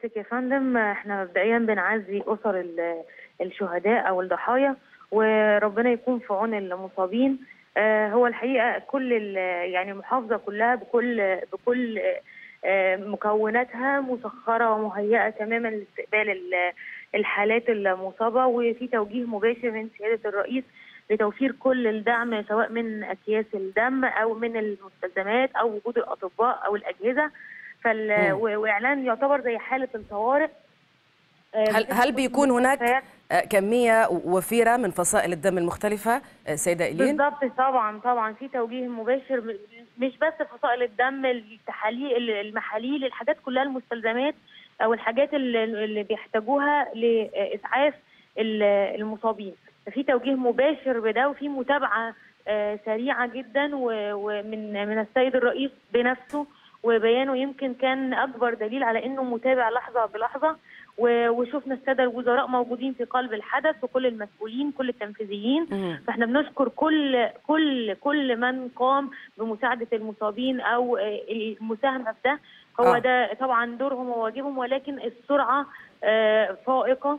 حضرتك يا فندم احنا مبدئيا بنعزي اسر ال- الشهداء او الضحايا وربنا يكون في عون المصابين آه، هو الحقيقه كل ال- يعني المحافظه كلها بكل بكل آه، مكوناتها مسخره ومهيئه تماما لاستقبال ال- الحالات المصابه وفي توجيه مباشر من سياده الرئيس لتوفير كل الدعم سواء من اكياس الدم او من المستلزمات او وجود الاطباء او الاجهزه فال... مم. و- واعلان يعتبر زي حاله الطوارئ آه، هل هل بيكون هناك المستشفيات. آه، كميه وفيره من فصائل الدم المختلفه آه، سيده ايلين بالضبط طبعا طبعا في توجيه مباشر م- مش بس فصائل الدم التحاليل المحاليل الحاجات كلها المستلزمات او الحاجات اللي, اللي بيحتاجوها لاسعاف ال- المصابين ففي توجيه مباشر بده وفي متابعه آه، سريعه جدا و- ومن من السيد الرئيس بنفسه وبيانه يمكن كان اكبر دليل على انه متابع لحظه بلحظه و- وشفنا الساده الوزراء موجودين في قلب الحدث وكل المسؤولين كل التنفيذيين مم. فاحنا بنشكر كل كل كل من قام بمساعده المصابين او آه، المساهمه في ده هو آه. ده طبعا دورهم وواجبهم ولكن السرعه آه، فائقه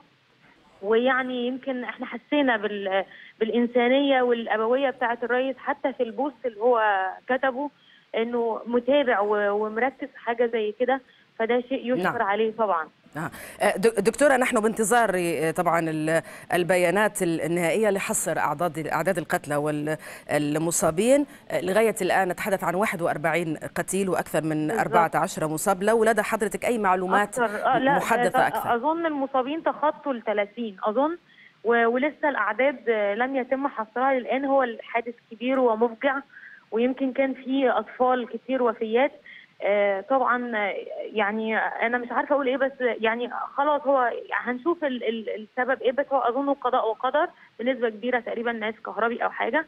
ويعني يمكن احنا حسينا بال بالانسانيه والابويه بتاعه الرئيس حتى في البوست اللي هو كتبه انه متابع و- ومركز في حاجه زي كده فده شيء يشكر نعم. عليه طبعا آه. آه، دك- دكتورة نحن بانتظار آه، طبعا ال- البيانات النهائية لحصر أعداد أعداد القتلى والمصابين آه، لغاية الآن نتحدث عن 41 قتيل وأكثر من بالضبط. 14 مصاب لو لدى حضرتك أي معلومات أكتر آه لا محدثة ده- أكثر اظن المصابين تخطوا ال 30 اظن و- ولسه الاعداد آه، لم يتم حصرها للان هو الحادث كبير ومفجع ويمكن كان في اطفال كتير وفيات آه، طبعا آه، يعني انا مش عارفه اقول ايه بس يعني خلاص هو هنشوف ال- ال- السبب ايه بس هو اظنه قضاء وقدر بنسبه كبيره تقريبا ناس كهربي او حاجه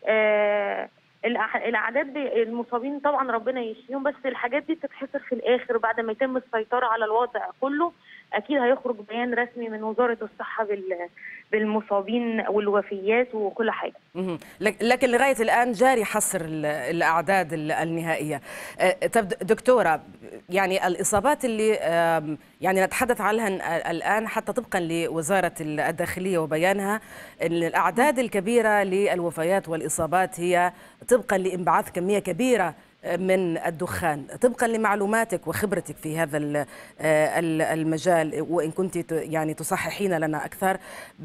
آه، الأح- الاعداد ب- المصابين طبعا ربنا يشفيهم بس الحاجات دي بتتحصر في الاخر بعد ما يتم السيطره على الوضع كله اكيد هيخرج بيان رسمي من وزاره الصحه بال- بالمصابين والوفيات وكل حاجه مهم. لك- لكن لغاية الآن جاري حصر ال- الأعداد ال- النهائية آه، طب دكتورة يعني الإصابات اللي آم، يعني نتحدث عنها ن- الآن حتى طبقا لوزارة ال- الداخلية وبيانها أن الأعداد الكبيرة للوفيات والإصابات هي طبقا لانبعاث كمية كبيرة من الدخان طبقا لمعلوماتك وخبرتك في هذا ال- آه، ال- المجال وإن كنت ت- يعني تصححين لنا أكثر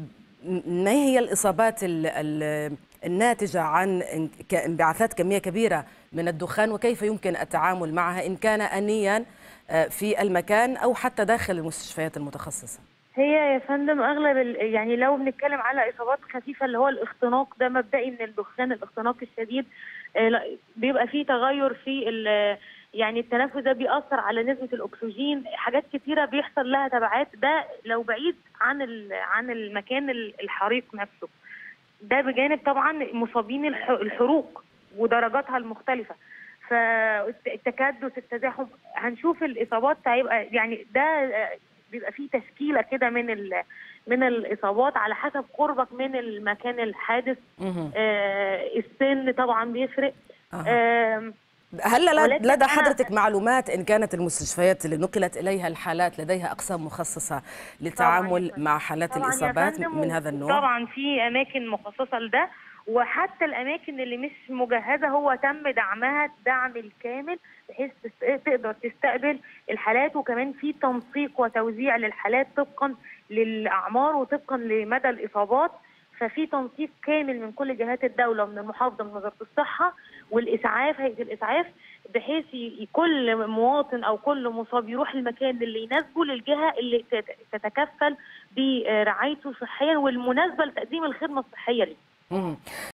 ما هي الإصابات ال- ال- الناتجة عن إن- ك- انبعاثات كمية كبيرة من الدخان وكيف يمكن التعامل معها إن كان أنيا آه، في المكان أو حتى داخل المستشفيات المتخصصة هي يا فندم اغلب ال- يعني لو بنتكلم على اصابات خفيفه اللي هو الاختناق ده مبدئي من الدخان الاختناق الشديد آه، لا، بيبقى فيه تغير في ال- يعني التنفس ده بيأثر على نسبة الأكسجين حاجات كتيرة بيحصل لها تبعات ده لو بعيد عن ال- عن المكان ال- الحريق نفسه ده بجانب طبعا مصابين الح- الحروق ودرجاتها المختلفة فالتكدس التزاحم هنشوف الإصابات هيبقى يعني ده آه، بيبقى فيه تشكيلة كده من ال- من الإصابات على حسب قربك من المكان الحادث مهم. آه، السن طبعا بيفرق أها. آم، هل لد- ولكن لدى أنا- حضرتك معلومات إن كانت المستشفيات اللي نقلت إليها الحالات لديها أقسام مخصصة للتعامل فندم. مع حالات طبعا يا الإصابات فندم، من هذا النوع؟ طبعا في اماكن مخصصه لده وحتى الاماكن اللي مش مجهزه هو تم دعمها الدعم الكامل بحيث تس- تقدر تستقبل الحالات وكمان في تنسيق وتوزيع للحالات طبقا للاعمار وطبقا لمدى الاصابات ففي تنسيق كامل من كل جهات الدوله ومن المحافظه من وزاره الصحه والاسعاف هيئه الاسعاف بحيث ي- كل مواطن او كل مصاب يروح المكان اللي يناسبه للجهه اللي تت- تتكفل برعايته صحيا والمناسبه لتقديم الخدمه الصحيه ليه. مم.